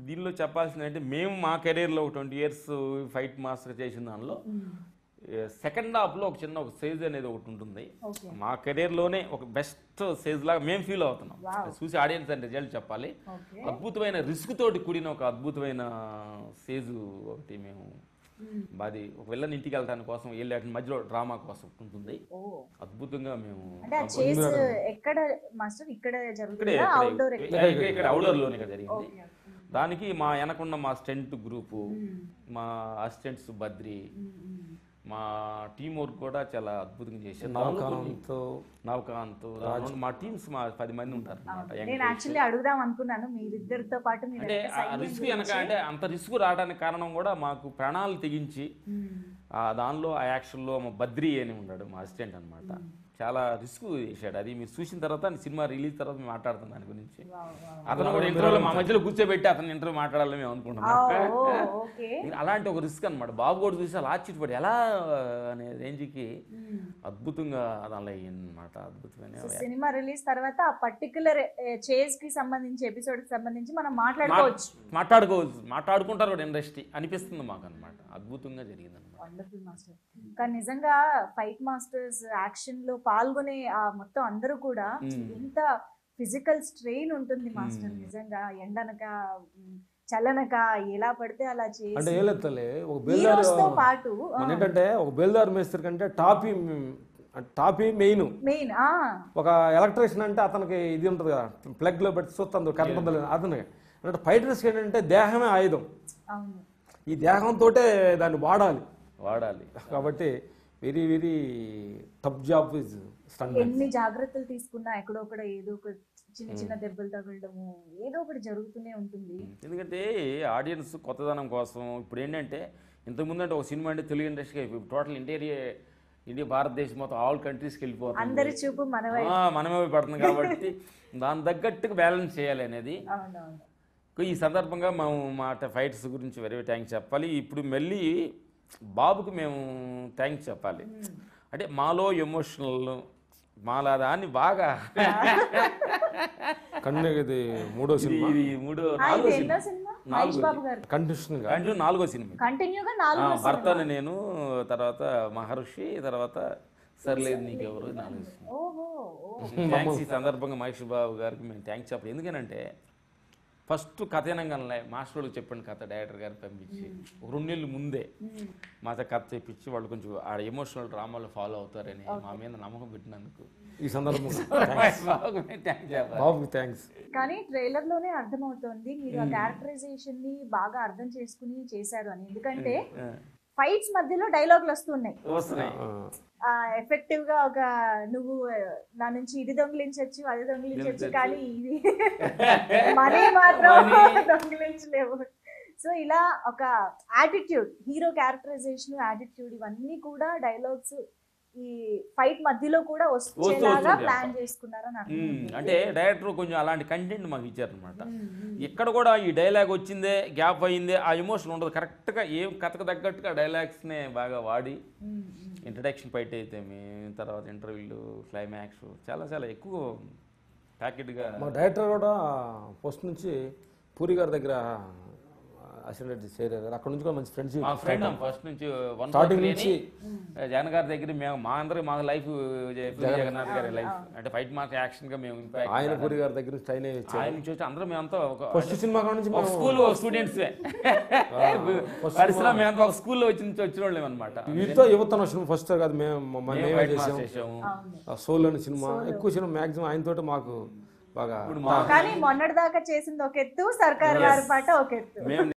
దీనిలో చెప్పాల్సింది అంటే మేము మా కెరీర్లో ఒక ట్వంటీ ఇయర్స్ ఫైట్ మాస్టర్ చేసిన దానిలో సెకండ్ హాఫ్లో ఒక చిన్న ఒక సేజ్ అనేది ఒకటి ఉంటుంది ఓకే మా కెరీర్లోనే ఒక బెస్ట్ సేజ్ లాగా మేము ఫీల్ అవుతున్నాం చూసి ఆడియన్స్ అండ్ రిజల్ట్ చెప్పాలి ఓకే అద్భుతమైన రిస్క్ తోటి కూడిన ఒక అద్భుతమైన సేజు ఒకటి మేము మాది ఒక వెళ్ళని ఇంటికి వెళ్ళడానికి కోసం వెళ్ళి అటు మధ్యలో డ్రామా కోసం ఉంటుంది ఓ అద్భుతంగా మేము అంటే ఆ చేస్ ఎక్కడ మాస్టర్ ఇక్కడ ఇక్కడే జరుగుతుందా అవుట్డోర్ ఇక్కడే ఇక్కడ- ఇక్కడ అవుట్డోర్ లోనే ఇక్కడ జరిగింది ఓకే దానికి మా వెనకున్న మా స్టెంట్ గ్రూపు మా అసిస్టెంట్స్ బద్రి మా టీం వర్క్ కూడా చాలా అద్భుతంగా చేశారు దానిలో కొన్ని- నవకాంత్ నవకాంత్ దానిలో మా టీమ్స్ మా పది మంది ఉంటారు అనమాట నేను యాక్చువల్లీ అడుగుదాం అనుకున్నాను మీరిద్దరితో పాటు మీరు అంటే ఎంత ఆ silent రిస్క్ వెనక అంటే అంత రిస్క్ రావడానికి కారణం కూడా మాకు ప్రాణాలు తెగించి మ్మ్. ఆ దానిలో ఆ యాక్షన్లో మా బద్రి అని ఉన్నాడు మా అసిస్టెంట్ అనమాట చాలా రిస్క్ చేశాడు అది మీరు చూసిన తర్వాత సినిమా రిలీజ్ తర్వాత మేము మాట్లాడుతాం దాని గురించి వావ్, వావ్. అతను కూడా ఇంటర్వ్యూలో మా మధ్యలో కూర్చోబెట్టి అతను ఇంటర్వ్యూ మాట్లాడాలని మేము ఆ, అనుకుంటున్నాం ఓ, ఓకే ఇది అలాంటి ఒక రిస్క్ అనమాట బాబు కూడా చూసి అలా ఆశ్చర్యపడి ఎలా అనే రేంజ్కి మ్మ్. అద్భుతంగా దానిలో అయ్యిందనమాట అద్భుతమైన సో సినిమా రిలీజ్ తర్వాత ఆ పర్టికులర్ చేజ్ కి సంబంధించి ఎపిసోడ్ కి సంబంధించి మనం మాట్లాడుకోవచ్చు మాట్లాడుకోవచ్చు మాట్లాడుకుంటారు కూడా ఇండస్ట్రీ అనిపిస్తుంది మాకు అనమాట అద్భుతంగా జరిగింది అనమాట వండర్ఫుల్ మాస్టర్ కానీ నిజంగా ఫైట్ మాస్టర్స్ యాక్షన్ లో పాల్గొనే ఆ మొత్తం అందరూ కూడా ఎంత ఫిజికల్ స్ట్రెయిన్ ఉంటుంది మాస్టర్ నిజంగా ఎండనక ఉమ్, చల్లనక ఎలా పడితే అలా అంటే చేసి ఏం లేదు తల్లి ఒక బేల్దారు హీరోస్ తో పాటు మన ఏంటంటే ఒక బేల్దారు మేస్త్రి కంటే టాపీ టాపీ మెయిన్ మెయిన్ ఆ ఒక ఎలక్ట్రీషియన్ అంటే అతనికి ఇది ఉంటుంది కదా ప్లగ్ లో పెట్టి చూస్తుంది కరెంట్ ఉందో లేదో అతనికి అంటే ఫైటర్స్ ఏంటంటే దేహమే ఆయుధం అవును ఈ దేహంతో దాన్ని వాడాలి వాడాలి కాబట్టి very very tough job is stunt ఎన్ని జాగ్రత్తలు తీసుకున్నా ఎక్కడో ఒకడ ఏదో ఒక చిన్న చిన్న దెబ్బలు తగలడము ఏదో ఒకటి జరుగుతూనే ఉంటుంది ఎందుకంటే ఆడియన్స్ కొత్తదనం కోసం ఇప్పుడు ఏంటంటే ఇంతకుముందు అంటే ఒక సినిమా అంటే తెలుగు ఇండస్ట్రీ అయిపోయి టోటల్ ఇంటీరియర్ ఇండియా భారతదేశం మొత్తం ఆల్ కంట్రీస్కి వెళ్ళిపోతుంది అందరి చూపు మనవై ఆ, మనమే పడుతుంది కాబట్టి దాని తగ్గట్టుగా బ్యాలెన్స్ చేయాలి అనేది అవునవును ఈ సందర్భంగా మేము మా ఫైట్స్ గురించి వెరీ థ్యాంక్స్ చెప్పాలి ఇప్పుడు మళ్ళీ బాబుకి మేము థ్యాంక్స్ చెప్పాలి అంటే మాలో ఎమోషనల్ మాలా దాన్ని బాగా కన్ను ఇది మూడో సినిమా ఇది మూడో ఆ, నాలుగో ఇది ఎన్నో సినిమా సినిమా నాలుగోది. మహేష్ బాబు గారు కంటిన్యూషన్ గా దాంట్లో నాలుగో సినిమా కంటిన్యూగా ఆ, నాలుగు భర్తని నేను తర్వాత మహర్షి తర్వాత సర్లేదు నీకెవరు నాలుగు సినిమా ఓహో ఓ. థ్యాంక్స్ ఈ సందర్భంగా మహేష్ బాబు గారికి మేము థ్యాంక్స్ చెప్పాలి ఎందుకనంటే ఫస్ట్ కథ వినంగానే మాస్టర్ వాళ్ళకి చెప్పండి కథ డైరెక్టర్ గారికి పంపించి ఒక రెండు నెలలు ముందే మాతో కథ చెప్పించి వాళ్ళు కొంచెం ఆ ఎమోషనల్ డ్రామాలో ఫాలో అవుతారని మా మీద నమ్మకం పెట్టినందుకు ఈ సందర్భంగా మహేష్ బాబుకి మేము థ్యాంక్స్ చెప్పాలి బాబుకి థ్యాంక్స్ కానీ ట్రైలర్ లోనే అర్థమవుతోంది మీరు ఆ క్యారెక్టరైజేషన్ ని బాగా అర్థం చేసుకుని చేశారు అని ఎందుకంటే ఫైట్స్ మధ్యలో డైలాగులు వస్తున్నాయి వస్తున్నాయి ఆ ఎఫెక్టివ్ గా ఒక నువ్వు ఆ, నా నుంచి ఇది దొంగిలించవచ్చు అది దొంగిలించవచ్చు కానీ ఇది మనీ మాత్రం దొంగిలించలేవు సో ఇలా ఒక యాటిట్యూడ్ హీరో క్యారెక్టరైజేషన్ యాటిట్యూడ్ ఇవన్నీ కూడా డైలాగ్స్ ఈ ఫైట్ మధ్యలో కూడా వచ్చేలాగా వస్తుంది ప్లాన్ చేసుకున్నారని నాకు ఉమ్, అంటే డైరెక్టర్ కొంచెం అలాంటి కంటెంట్ మాకు ఇచ్చారనమాట ఇక్కడ కూడా ఈ డైలాగ్ వచ్చిందే గ్యాప్ అయిందే ఆ ఎమోషన్ ఉండదు కరెక్ట్గా ఏం కథకు తగ్గట్టుగా డైలాగ్స్నే బాగా వాడి ఇంట్రడక్షన్ ఫైట్ అయితే తర్వాత ఇంటర్వ్యూలు క్లైమాక్స్ చాలా చాలా ఎక్కువ ప్యాకెట్గా మా డైరెక్టర్ కూడా ఫస్ట్ నుంచి పూరి గారి దగ్గర అసిస్టెంట్ చేరారు అక్కడ నుంచి కూడా మంచి ఫ్రెండ్షిప్ మా ఫ్రెండ్ ఫస్ట్ నుంచి వన్ Starting నుంచి. జగన్ గారి దగ్గర మేము మా అందరికి మా లైఫ్ జగన్నాథ్ గారి లైఫ్ అంటే ఫైట్ మాకు యాక్షన్ గా మేము impact ఆయన పూరి గారి దగ్గర నుంచి ట్రైన్ అయ్యి వచ్చారు ఆయన నుంచి వచ్చి అందరూ మేమంతా ఒక ఫస్ట్ సినిమా కాడ నుంచి ఒక మేము స్కూల్ స్టూడెంట్స్ పరిశ్రమ మేమంతా ఒక స్కూల్లో వచ్చి నుంచి వచ్చిన వాళ్ళం అనమాట వీటితో యువతన సినిమా ఫస్ట్ కాదు మేము మ- మేమే ఫైట్ చేసాం చేసాము ఆ సోల్ అనే సినిమా ఎక్కువ సినిమా మాక్సిమం ఆయనతోటి మాకు బాగా కానీ మొన్నటిదాకా చేసింది ఒక ఎత్తు సర్కార్ వారి పాట ఒక ఎత్తు మేము